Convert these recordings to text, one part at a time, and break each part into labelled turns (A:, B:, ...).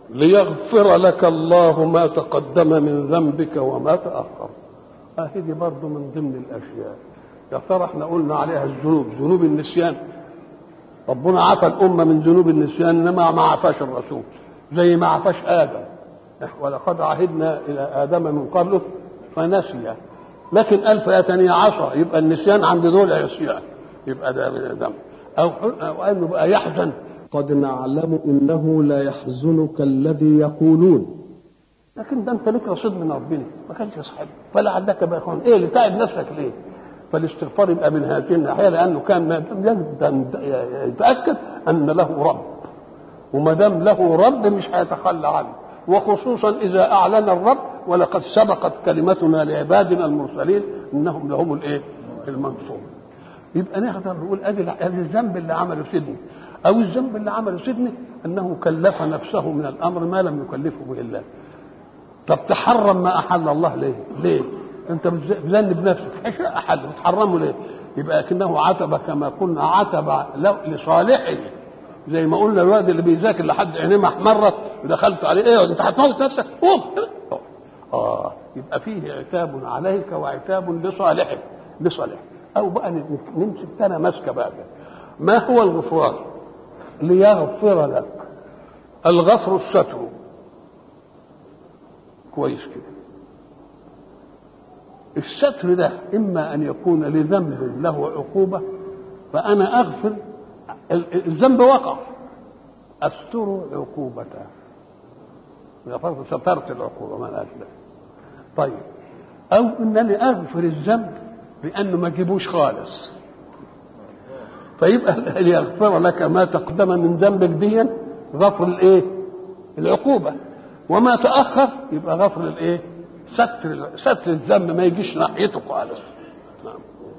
A: ليغفر لك الله ما تقدم من ذنبك وما تأخر اهي دي برضه من ضمن الاشياء يا ترى احنا قلنا عليها الذنوب ذنوب النسيان ربنا عفى الامه من ذنوب النسيان انما ما عفاش الرسول زي ما عفاش ادم ولقد عهدنا الى ادم من قبله فنسي لكن الف ثانية عشرة يبقى النسيان عند دول عصيان يبقى ده من ذنب او او انه بقى يحزن
B: قد نعلم انه لا يحزنك الذي يقولون
A: لكن ده انت لك رصيد من ربنا ما كانش يصحب فلا عندك بقى اخوان ايه اللي تعب نفسك ليه؟ فالاستغفار يبقى من هذه الناحيه لانه كان لازم يتاكد ان له رب وما دام له رب مش هيتخلى عنه وخصوصا اذا اعلن الرب ولقد سبقت كلمتنا لعبادنا المرسلين انهم لهم الايه؟ المنصور يبقى نقدر نقول ادي ادي الذنب اللي عمله سيدنا او الذنب اللي عمله سيدنا انه كلف نفسه من الامر ما لم يكلفه به الله طب تحرم ما احل الله ليه؟ ليه؟ انت بتذنب نفسك ايش احل بتحرمه ليه؟ يبقى لكنه عتب كما قلنا عتب لصالحه زي ما قلنا الواد اللي بيذاكر لحد عينيه ما احمرت ودخلت عليه ايه انت هتموت نفسك قوم اه يبقى فيه عتاب عليك وعتاب لصالحك لصالحك او بقى نمسك تاني ماسكه بقى ما هو الغفران؟ ليغفر لك الغفر الستر كويس كده الستر ده اما ان يكون لذنب له عقوبه فانا اغفر الذنب وقع استر عقوبته غفرت سترت العقوبه ما لهاش طيب او انني اغفر الذنب بانه ما اجيبوش خالص فيبقى ليغفر لك ما تقدم من ذنبك ديا غفر الايه العقوبه وما تاخر يبقى غفر الايه ستر ستر الذنب ما يجيش ناحيته خالص نعم.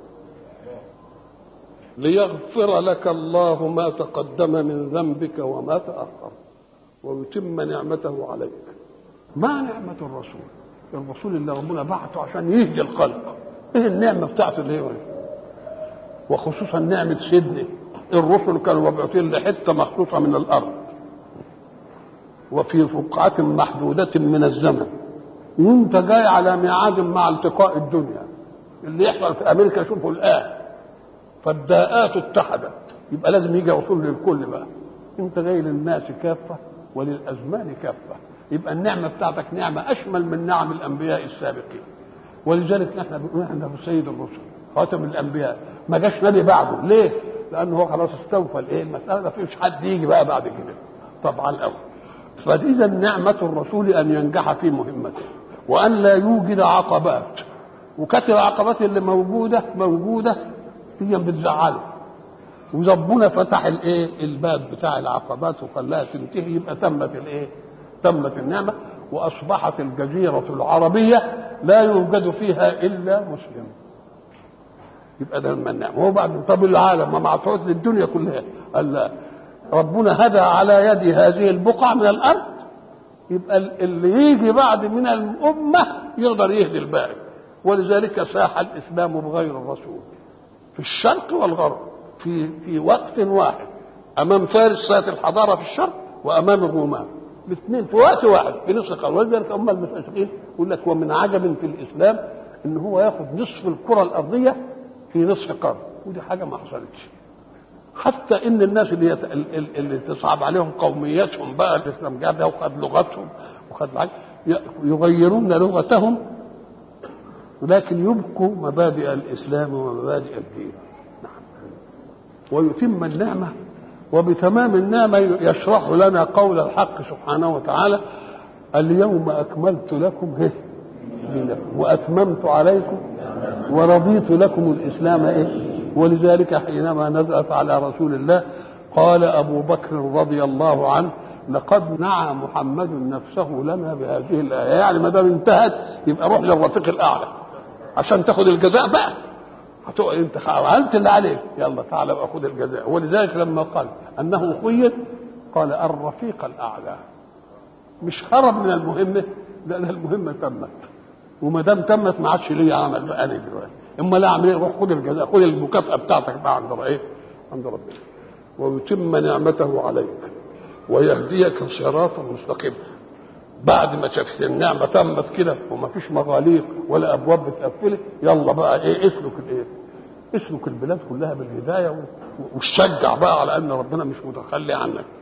A: ليغفر لك الله ما تقدم من ذنبك وما تاخر ويتم نعمته عليك ما نعمه الرسول الرسول اللي ربنا بعته عشان يهدي الخلق ايه النعمه بتاعته اللي هي وخصوصا نعمه سيدنا الرسل كانوا مبعوثين لحته مخصوصه من الارض وفي فقعة محدودة من الزمن وانت جاي على ميعاد مع التقاء الدنيا اللي يحصل في امريكا شوفوا الان فالداءات اتحدت يبقى لازم يجي وصول للكل بقى انت جاي للناس كافه وللازمان كافه يبقى النعمه بتاعتك نعمه اشمل من نعم الانبياء السابقين ولذلك نحن بنقول عنده سيد الرسل خاتم الانبياء ما جاش نبي بعده ليه؟ لانه هو خلاص استوفى الايه المساله ما فيش حد يجي بقى بعد كده طبعا الاول فاذا نعمه الرسول ان ينجح في مهمته وان لا يوجد عقبات وكانت العقبات اللي موجوده موجوده هي بتزعله وربنا فتح الايه الباب بتاع العقبات وخلاها تنتهي يبقى تمت الايه تمت النعمه واصبحت الجزيره العربيه لا يوجد فيها الا مسلم يبقى ده من النعمه هو بعد طب العالم ما معطوت للدنيا كلها قال لا ربنا هدى على يد هذه البقعة من الأرض يبقى اللي يجي بعد من الأمة يقدر يهدي الباقي ولذلك ساح الإسلام بغير الرسول في الشرق والغرب في في وقت واحد أمام فارس ساعة الحضارة في الشرق وأمام الرومان الاثنين في وقت واحد في نصف قرن ولذلك هم المستشرقين يقول لك ومن عجب في الإسلام إن هو ياخذ نصف الكرة الأرضية في نصف قرن ودي حاجة ما حصلتش حتى ان الناس اللي يت... اللي تصعب عليهم قوميتهم بقى الاسلام جابها وخد لغتهم وخد العج... يغيرون لغتهم ولكن يبقوا مبادئ الاسلام ومبادئ الدين نعم. ويتم النعمه وبتمام النعمه يشرح لنا قول الحق سبحانه وتعالى اليوم اكملت لكم هه دينكم واتممت عليكم ورضيت لكم الاسلام ايه ولذلك حينما نزلت على رسول الله قال ابو بكر رضي الله عنه لقد نعى محمد نفسه لنا بهذه الايه يعني ما دام انتهت يبقى روح للرفيق الاعلى عشان تاخد الجزاء بقى هتقعد انت عملت اللي عليك يلا تعالى بقى خد الجزاء ولذلك لما قال انه خير قال الرفيق الاعلى مش هرب من المهمه لان المهمه تمت وما دام تمت ما عادش ليا عمل بقى انا دلوقتي اما لا اعمل ايه روح خد الجزاء خد المكافاه بتاعتك بقى عند ايه عند ربنا ويتم نعمته عليك ويهديك صراطا مستقيما بعد ما شافت النعمه تمت كده وما فيش مغاليق ولا ابواب بتقفلك يلا بقى ايه اسلك الايه اسلك البلاد كلها بالهدايه و- وشجع بقى على ان ربنا مش متخلي عنك